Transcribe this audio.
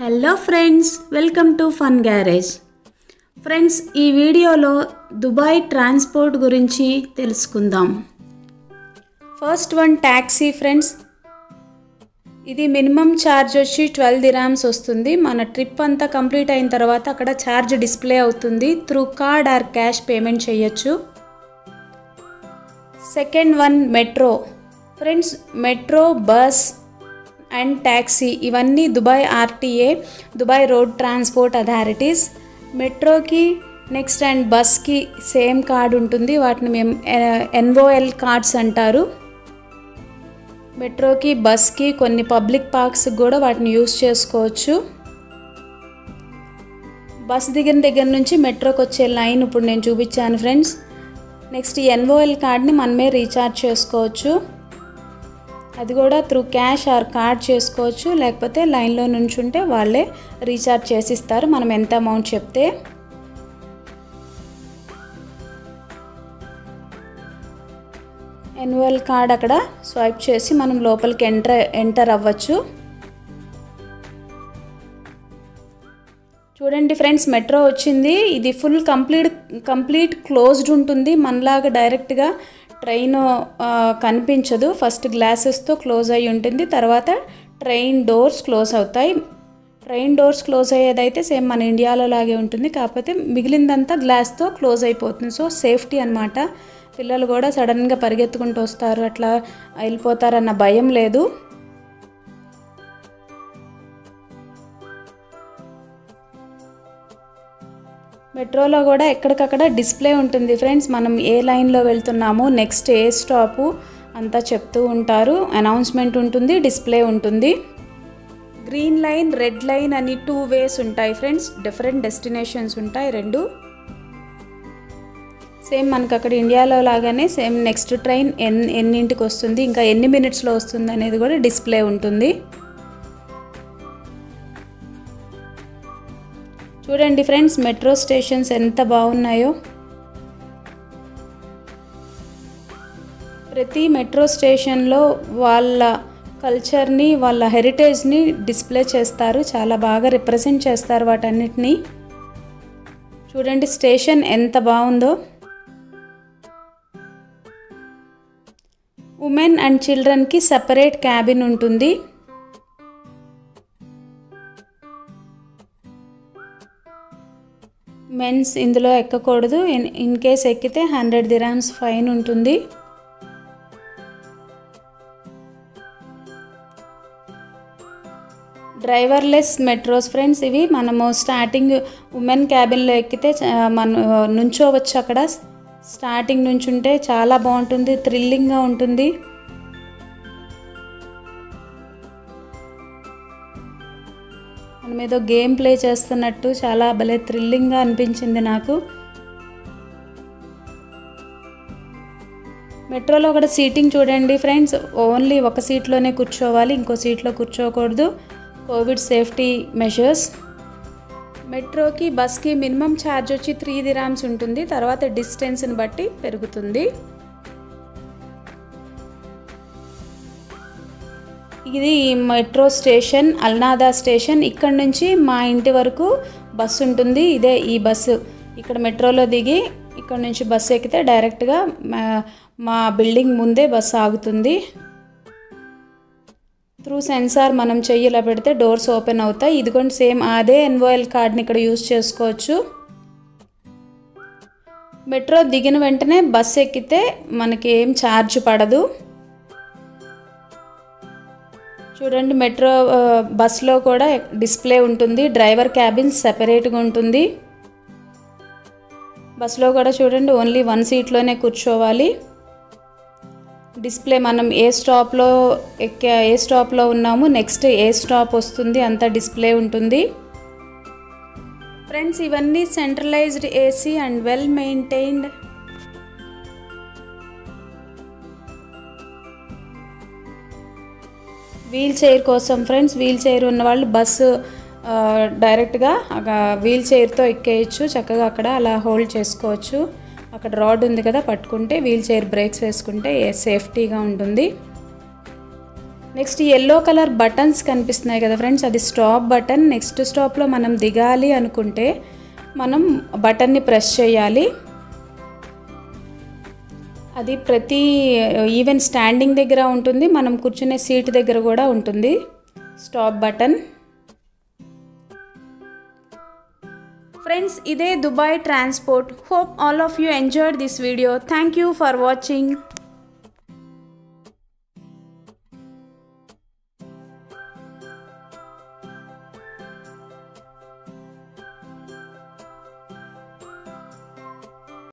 hello friends welcome to fun garage friends ఈ వీడియోలో Dubai transport గురించి తెలుసుకుందాం ఫస్ట్ వన్ ట్యాక్సీ ఫ్రెండ్స్ ఇది మినిమం ఛార్జ్ వచ్చి ట్వెల్వ్ దిరామ్స్ వస్తుంది మన ట్రిప్ అంతా కంప్లీట్ అయిన తర్వాత అక్కడ ఛార్జ్ డిస్ప్లే అవుతుంది through card or cash payment చేయొచ్చు second one metro friends metro bus and taxi ఇవన్నీ Dubai RTA Dubai road transport authorities మెట్రోకి నెక్స్ట్ అండ్ బస్కి సేమ్ కార్డ్ ఉంటుంది వాటిని మేము ఎన్ఓఎల్ కార్డ్స్ అంటారు మెట్రోకి బస్కి కొన్ని పబ్లిక్ పార్క్స్కి కూడా వాటిని యూస్ చేసుకోవచ్చు బస్ దిగిన దగ్గర నుంచి మెట్రోకి వచ్చే లైన్ ఇప్పుడు నేను చూపించాను ఫ్రెండ్స్ నెక్స్ట్ ఎన్ఓఎల్ కార్డ్ని మనమే రీఛార్జ్ చేసుకోవచ్చు అది కూడా త్రూ క్యాష్ ఆర్ కార్డ్ చేసుకోవచ్చు లేకపోతే లైన్లో నుంచుంటే వాళ్ళే రీఛార్జ్ చేసిస్తారు మనం ఎంత అమౌంట్ చెప్తే ఎన్యువల్ కార్డ్ అక్కడ స్వైప్ చేసి మనం లోపలికి ఎంటర్ ఎంటర్ అవ్వచ్చు చూడండి ఫ్రెండ్స్ మెట్రో వచ్చింది ఇది ఫుల్ కంప్లీట్ కంప్లీట్ క్లోజ్డ్ ఉంటుంది మనలాగా డైరెక్ట్గా ట్రైన్ కనిపించదు ఫస్ట్ గ్లాసెస్తో క్లోజ్ అయి ఉంటుంది తర్వాత ట్రైన్ డోర్స్ క్లోజ్ అవుతాయి ట్రైన్ డోర్స్ క్లోజ్ అయ్యేదైతే సేమ్ మన ఇండియాలో లాగే ఉంటుంది కాకపోతే మిగిలిందంతా గ్లాస్తో క్లోజ్ అయిపోతుంది సో సేఫ్టీ అనమాట పిల్లలు కూడా సడన్గా పరిగెత్తుకుంటూ వస్తారు అట్లా వెళ్ళిపోతారన్న భయం లేదు మెట్రోలో కూడా ఎక్కడికక్కడ డిస్ప్లే ఉంటుంది ఫ్రెండ్స్ మనం ఏ లైన్లో వెళ్తున్నాము నెక్స్ట్ ఏ స్టాపు అంతా చెప్తూ ఉంటారు అనౌన్స్మెంట్ ఉంటుంది డిస్ప్లే ఉంటుంది గ్రీన్ లైన్ రెడ్ లైన్ అని టూ వేస్ ఉంటాయి ఫ్రెండ్స్ డిఫరెంట్ డెస్టినేషన్స్ ఉంటాయి రెండు సేమ్ మనకు అక్కడ ఇండియాలో లాగానే సేమ్ నెక్స్ట్ ట్రైన్ ఎన్ ఎన్నింటికి వస్తుంది ఇంకా ఎన్ని మినిట్స్లో వస్తుంది అనేది కూడా డిస్ప్లే ఉంటుంది చూడండి ఫ్రెండ్స్ మెట్రో స్టేషన్స్ ఎంత బాగున్నాయో ప్రతి మెట్రో స్టేషన్లో వాళ్ళ కల్చర్ని వాళ్ళ హెరిటేజ్ని డిస్ప్లే చేస్తారు చాలా బాగా రిప్రజెంట్ చేస్తారు వాటన్నిటిని చూడండి స్టేషన్ ఎంత బాగుందో ఉమెన్ అండ్ చిల్డ్రన్కి సపరేట్ క్యాబిన్ ఉంటుంది మెన్స్ ఇందులో ఎక్కకూడదు ఇన్ ఇన్ కేస్ ఎక్కితే హండ్రెడ్ దిరామ్స్ ఫైన్ ఉంటుంది డ్రైవర్లెస్ మెట్రోస్ ఫ్రెండ్స్ ఇవి మనము స్టార్టింగ్ ఉమెన్ క్యాబిన్లో ఎక్కితే మన నుంచోవచ్చు అక్కడ స్టార్టింగ్ నుంచి ఉంటే చాలా బాగుంటుంది థ్రిల్లింగ్గా ఉంటుంది మనం ఏదో గేమ్ ప్లే చేస్తున్నట్టు చాలా భలే థ్రిల్లింగ్గా అనిపించింది నాకు మెట్రోలో కూడా సీటింగ్ చూడండి ఫ్రెండ్స్ ఓన్లీ ఒక సీట్లోనే కూర్చోవాలి ఇంకో సీట్లో కూర్చోకూడదు కోవిడ్ సేఫ్టీ మెషర్స్ మెట్రోకి బస్కి మినిమం ఛార్జ్ వచ్చి త్రీ దిరామ్స్ ఉంటుంది తర్వాత డిస్టెన్స్ని బట్టి పెరుగుతుంది ఇది మెట్రో స్టేషన్ అల్నాదా స్టేషన్ ఇక్కడ నుంచి మా ఇంటి వరకు బస్సు ఉంటుంది ఇదే ఈ బస్సు ఇక్కడ మెట్రోలో దిగి ఇక్కడ నుంచి బస్సు ఎక్కితే డైరెక్ట్గా మా బిల్డింగ్ ముందే బస్సు ఆగుతుంది త్రూ సెన్సార్ మనం చెయ్యిలా పెడితే డోర్స్ ఓపెన్ అవుతాయి ఇదిగోండి సేమ్ అదే ఎన్ఓఎల్ కార్డ్ని ఇక్కడ యూస్ చేసుకోవచ్చు మెట్రో దిగిన వెంటనే బస్సు ఎక్కితే మనకి ఏం ఛార్జ్ పడదు చూడండి మెట్రో బస్లో కూడా డిస్ప్లే ఉంటుంది డ్రైవర్ క్యాబిన్ సెపరేట్గా ఉంటుంది బస్లో కూడా చూడండి ఓన్లీ వన్ సీట్లోనే కూర్చోవాలి డిస్ప్లే మనం ఏ స్టాప్లో ఎక్కా ఏ స్టాప్లో ఉన్నాము నెక్స్ట్ ఏ స్టాప్ వస్తుంది అంతా డిస్ప్లే ఉంటుంది ఫ్రెండ్స్ ఇవన్నీ centralized AC and well maintained wheel chair కోసం ఫ్రెండ్స్ వీల్ చైర్ ఉన్న వాళ్ళు బస్సు డైరెక్ట్గా వీల్ చైర్తో ఎక్కేయచ్చు చక్కగా అక్కడ అలా హోల్డ్ చేసుకోవచ్చు అక్కడ రాడ్ ఉంది కదా పట్టుకుంటే వీల్ చైర్ బ్రేక్స్ వేసుకుంటే సేఫ్టీగా ఉంటుంది నెక్స్ట్ ఎల్లో కలర్ బటన్స్ కనిపిస్తున్నాయి కదా ఫ్రెండ్స్ అది స్టాప్ బటన్ నెక్స్ట్ స్టాప్లో మనం దిగాలి అనుకుంటే మనం బటన్ని ప్రెస్ చేయాలి అది ప్రతి ఈవెన్ స్టాండింగ్ దగ్గర ఉంటుంది మనం కూర్చునే సీట్ దగ్గర కూడా ఉంటుంది స్టాప్ బటన్ ఫ్రెండ్స్ ఇదే Dubai transport hope all of you enjoyed this video thank you for watching